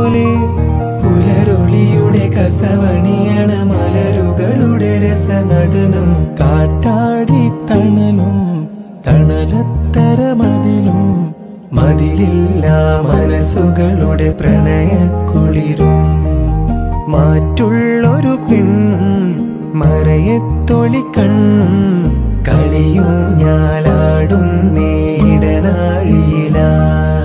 പോലെ പുലരൊളിയുടെ കസവണിയണ മലരുകളുടെ രസനടനം കാറ്റാടി തണലും തണലത്തര മതിലും മതിലില്ല മനസ്സുകളുടെ പ്രണയക്കുളിരും മാറ്റുള്ളൊരു പെണ്ണും മറയത്തൊളിക്കണ്ണും കളിയും ഞാലാടും നേടനാഴിയിലാ